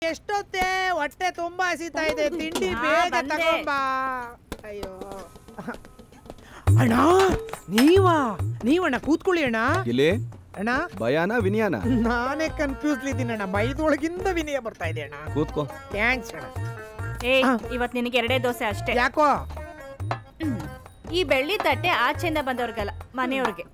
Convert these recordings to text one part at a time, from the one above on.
ಎಷ್ಟೊತ್ತೆ ಹೊಟ್ಟೆ ತುಂಬಾ ಹಸಿತಾ ಇದೆ ತಿಂಡಿ ಹಾ, ಬೇಗ ಬಂದೆ. ತಗೊಂಬಾ ಅಯ್ಯೋ ಅಣ್ಣ ನೀವಾ ನೀವಣ್ಣ ಕೂತ್ಕೊಳ್ಳಿ ಅಣ್ಣ ಇಲ್ಲಿ ಅಣ್ಣ ಭಯಾನ ವಿನಯಾನ ನಾನೇ ಕನ್ಫ್ಯೂಸ್ ಇದ್ದೀನಿ ಅಣ್ಣ ಬೈದೊಳಗಿಂದ ವಿನಯ ಬರ್ತಾ ಇದೆ ಅಣ್ಣ ಕೂತ್ಕೋ ಥ್ಯಾಂಕ್ಸ್ ಅಣ್ಣ ಏ ಆ. ಇವತ್ ನಿನಗೆ ಎರಡೇ ದೋಸೆ ಅಷ್ಟೇ ಯಾಕೋ ಹ್ಮ್. ಈ ಬೆಳ್ಳಿ ತಟ್ಟೆ ಆಚೆಯಿಂದ ಬಂದವ್ರಿಗಲ್ಲ ಮನೆಯವ್ರಿಗೆ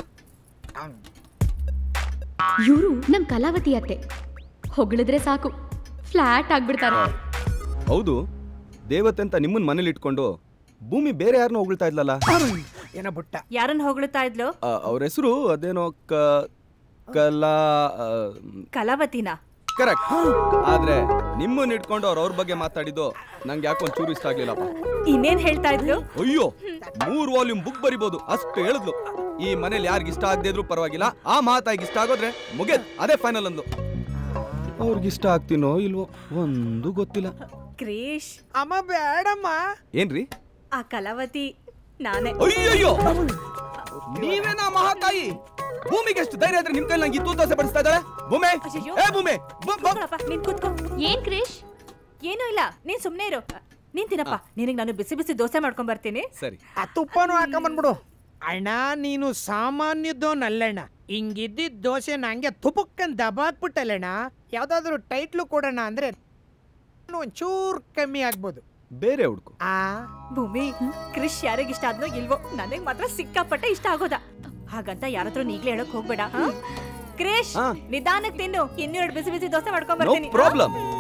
ಇವರು ನಮ್ ಕಲಾವತಿ ಅತ್ತೆ ಹೊಗಳಿದ್ರೆ ಸಾಕು ಫ್ಲಾಟ್ ಆಗ್ಬಿಡ್ತಾರೆ ಹೌದು ದೇವತೆ ಅಂತ ನಿಮ್ಮನ್ ಮನೇಲಿ ಇಟ್ಕೊಂಡು ಭೂಮಿ ಬೇರೆ ಯಾರನ್ನೋ ಹೊಗಳ್ತಾ ಇದ್ಲಲ್ಲ ಏನೋ ಬುಟ್ಟ ಯಾರನ್ನ ಹೊಗಳ್ತಾ ಇದ್ಲು ಅವ್ರ ಹೆಸರು ಅದೇನೋ ಕ ಕಲಾ ಕಲಾವತಿನ ಕರೆಕ್ಟ್ ಆದ್ರೆ ನಿಮ್ಮನ್ನ ಇಟ್ಕೊಂಡು ಅವ್ರ ಅವ್ರ ಬಗ್ಗೆ ಮಾತಾಡಿದ್ದು ನಂಗೆ ಯಾಕೋ ಒಂಚೂರು ಇಷ್ಟ ಆಗ್ಲಿಲ್ಲಪ್ಪ ಇನ್ನೇನ್ ಹೇಳ್ತಾ ಇದ್ಲು ಅಯ್ಯೋ ಮೂರ್ ವಾಲ್ಯೂಮ್ ಬುಕ್ ಬರಿಬೋದು ಅಷ್ಟು ಹೇಳಿದ್ಲು ಈ ಮನೇಲಿ ಯಾರಿಗ ಇಷ್ಟ ಆಗದೆ ಇದ್ರೂ ಪರವಾಗಿಲ್ಲ ಆ ಮಾತಾಗಿ ಇಷ್ಟ ಆಗೋದ್ರೆ ಮುಗಿದ್ ಅದೇ ಫೈನಲ್ ಅಂದು ಅವ್ರಿಗೆ ಇಷ್ಟ ಆಗ್ತೀನೋ ಇಲ್ವೋ ಒಂದು ಗೊತ್ತಿಲ್ಲ ಕ್ರೀಶ್ ಅಮ್ಮ ಬೇಡಮ್ಮ ಏನ್ರಿ ಆ ಕಲಾವತಿ ನಾನೇ ಅಯ್ಯಯ್ಯೋ ನೀವೇನಾ ಮಹಾತಾಯಿ ಭೂಮಿಗೆ ಎಷ್ಟು ಧೈರ್ಯ ಇದ್ರೆ ನಿಮ್ ಕೈಲಿ ನಂಗೆ ಇತ್ತು ದೋಸೆ ಬಡಿಸ್ತಾ ಇದ್ದಾಳೆ ಭೂಮಿ ಅಯ್ಯಯ್ಯೋ. ಏ ಭೂಮಿ ಬು- ಬು- ಕೂತ್ಕೊಳಪ್ಪ, ನೀನ್ ಕೂತ್ಕೋ ಏನ್ ಕ್ರಿಶ್ ಏನೂ ಇಲ್ಲ ನೀನ್ ಸುಮ್ನೆ ಇರು ನೀನ್ ತಿನ್ನಪ್ಪ ನಿನಗ್ ನಾನು ಬಿಸಿ ಬಿಸಿ ದೋಸೆ ಮಾಡ್ಕೊಂಡ್ ಬರ್ತೀನಿ ಸರಿ ಆ ತುಪ್ಪನೂ ಹಾಕೊಂಬಂದ್ಬಿಡು ಅಣ್ಣ ನೀನು ಸಾಮಾನ್ಯದೋನಲ್ಲಣ್ಣ ಹಿಂಗಿದ್ದಿದ್ ದೋಸೆ ನಂಗೆ ತುಪಕ್ಕನ್ ದಬಾಕ್ಬಿಟ್ಟಲ್ಲಣ್ಣ ಯಾವ್ದಾದ್ರು ಟೈಟ್ಲು ಕೊಡೋಣ ಅಂದ್ರೆ ಒಂಚೂರ್ ಕಮ್ಮಿ ಆಗ್ಬೋದು ಬೇರೆ ಹುಡ್ಕು ಆ ಭೂಮಿ ಕ್ರಿಶ್ ಯಾರಿಗ ಇಷ್ಟ ಆದ್ನೋ ಇಲ್ವೋ ನನಗ್ ಮಾತ್ರ ಸಿಕ್ಕಾಪಟ್ಟೆ ಇಷ್ಟ ಆಗೋದ ಹಾಗಂತ ಯಾರತ್ರ ಈಗ್ಲೇ ಹೇಳಕ್ ಹೋಗ್ಬೇಡ ಹಾ? ಕ್ರಿಶ್ ಹಾ. ನಿಧಾನಕ್ ತಿನ್ನು ಇನ್ನೆರಡು ಬಿಸಿ ಬಿಸಿ ದೋಸೆ ಮಾಡ್ಕೊಂಡ್ ನೋ ಬರ್ತೀನಿ ಪ್ರಾಬ್ಲಮ್